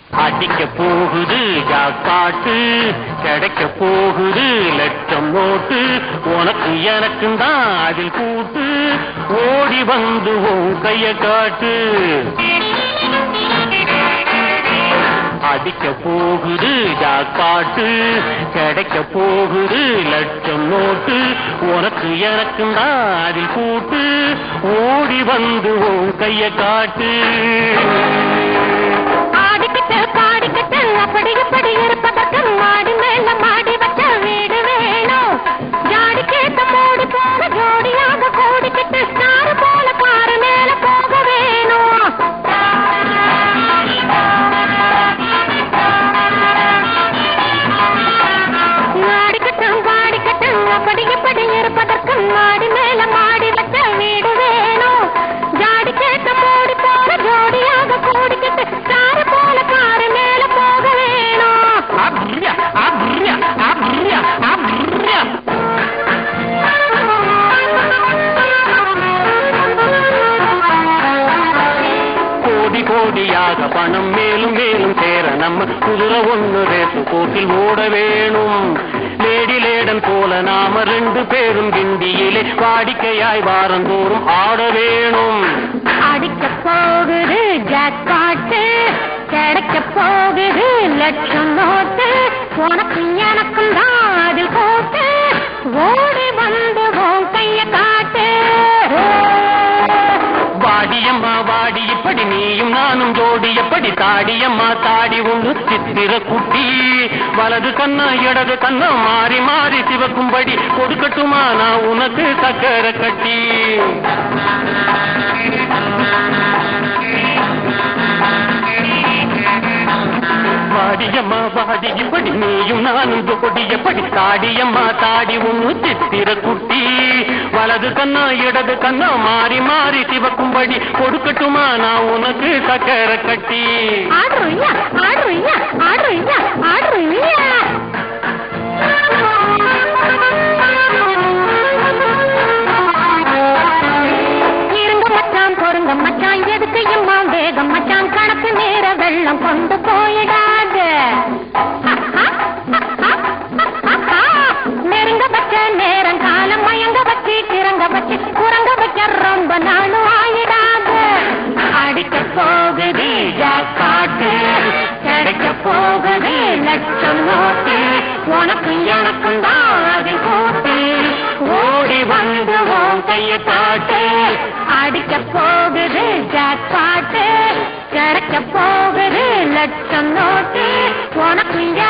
அடிக்க போகுது ஜாக்காட்டு கிடைக்க போகுது லட்சம் நோட்டு உனக்கு எனக்கும் தான் அதில் கூட்டு ஓடி வந்து உன் கைய காட்டு அடிக்க போகுது ஜாக்காட்டு கிடைக்க போகுது லட்சம் நோட்டு உனக்கு எனக்கும் தான் அதில் கூட்டு ஓடி வந்து உன் கைய காட்டு ஆடிக்கிட்டு பாடிக்கிட்டு அப்படி இப்படி இருப்பதற்கு மாடி மேல மாடி வச்ச வீடு வேணும் ஜாடி கேட்ட மூடி போக ஜோடியாக கூடிக்கிட்டு ஸ்டார் போல காரு மேல போக வேணும் ஆடிக்கிட்டு பாடிக்கிட்டு அப்படி இப்படி இருப்பதற்கு மாடி மேல மாடி வச்ச வீடு வேணும் ஜாடி கேட்ட மூடி போல ஜோடியாக கூடிக்கிட்டு ஸ்டார் போல காரு மேல போக வேணும் அப்ரியா அப்ரியா அப்ரியா அப்ரியா கோடி கோடியாக பணம் மேலும் மேலும் சேர நம்ம குதிரை ஒண்ணு ரேசு கோட்டில் ஓட வேணும் லேடி லேடன் போல நாம ரெண்டு பேரும் கிண்டியிலே வாடிக்கையாய் வாரந்தோறும் ஆட வேணும் அடிக்க போகுது ஜாக்காட்டு கிடைக்க போகுது லட்சம் நோட்டு உனக்கு எனக்கும் தான் அதில் போட்டு ஓடி வந்து உன் கைய காட்டு வாடியம்மா வாடி இப்படி நீயும் நானும் ஜோடி எப்படி தாடியம்மா தாடி உண்டு சித்திர குட்டி வலது கண்ணா இடது கண்ணா மாறி மாறி சிவக்கும்படி கொடுக்கட்டுமா நான் உனக்கு சக்கர கட்டி வாடியம்மா வாடி இப்படி நீயும் நானும் ஜோடி எப்படி தாடியம்மா தாடி உன்னு சித்திர குட்டி வலது கண்ணா இடது கண்ணா மாறி மாறி சிவக்கும்படி கொடுக்கட்டுமா நான் உனக்கு சக்கர கட்டி ஆடுறியா ஆடுறியா ஆடுறியா ஆடுறியா இருங்க மச்சான் பொறுங்க மச்சான் எதுக்கு எம்மா வேகம் மச்சான் கணக்கு நேர வெள்ளம் கொண்டு போயிடாது நெருங்க வச்ச நேரம் காலம் மயங்க வச்சு கிறங்க வச்சு குரங்க வைக்க ரொம்ப நாளும் ஆயிடாது அடிக்க போகுது ஜாக்காட்டு கிடைக்க போகுது லட்சம் நோட்டு உனக்கு எனக்கும் தான் அது கூட்டு ஓடி வந்து உன் கைய காட்டு அடிக்க போகுது ஜாக்காட்டு கிடைக்க போகுது லட்சம் நோட்டு உனக்கு